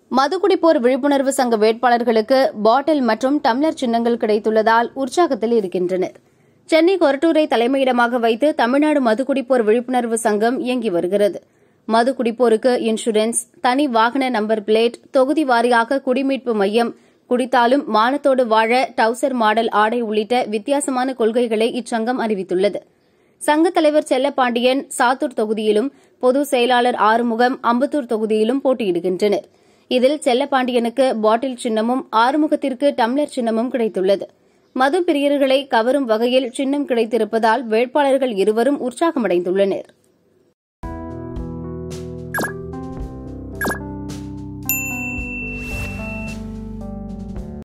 மதுகுடிப்போர் விழிப்புணர்வு சங்க வேட்பாளர்களுக்கு பாட்டில் மற்றும் டம்ளர் சின்னங்கள் கிடைத்துள்ளதால் உற்சாகத்தில் இருக்கின்றனர் சென்னை கொரட்டூரை தலைமையிடமாக வைத்து தமிழ்நாடு மதுகுடிப்போர் விழிப்புணர்வு சங்கம் இயங்கி வருகிறது மது குடிப்போருக்கு இன்சூரன்ஸ் தனி வாகன நம்பர் பிளேட் தொகுதி வாரியாக குடிமீட்பு மையம் குடித்தாலும் மானத்தோடு வாழ டவுசர் மாடல் ஆடை உள்ளிட்ட வித்தியாசமான கொள்கைகளை இச்சங்கம் அறிவித்துள்ளது சங்கத் தலைவர் செல்லப்பாண்டியன் சாத்தூர் தொகுதியிலும் பொதுச் செயலாளர் ஆறுமுகம் அம்பத்தூர் தொகுதியிலும் போட்டியிடுகின்றனர் இதில் செல்லப்பாண்டியனுக்கு பாட்டில் சின்னமும் ஆறுமுகத்திற்கு டம்ளர் சின்னமும் கிடைத்துள்ளது மது பிரியர்களை கவரும் வகையில் சின்னம் கிடைத்திருப்பதால் வேட்பாளர்கள் இருவரும் உற்சாகமடைந்துள்ளனா்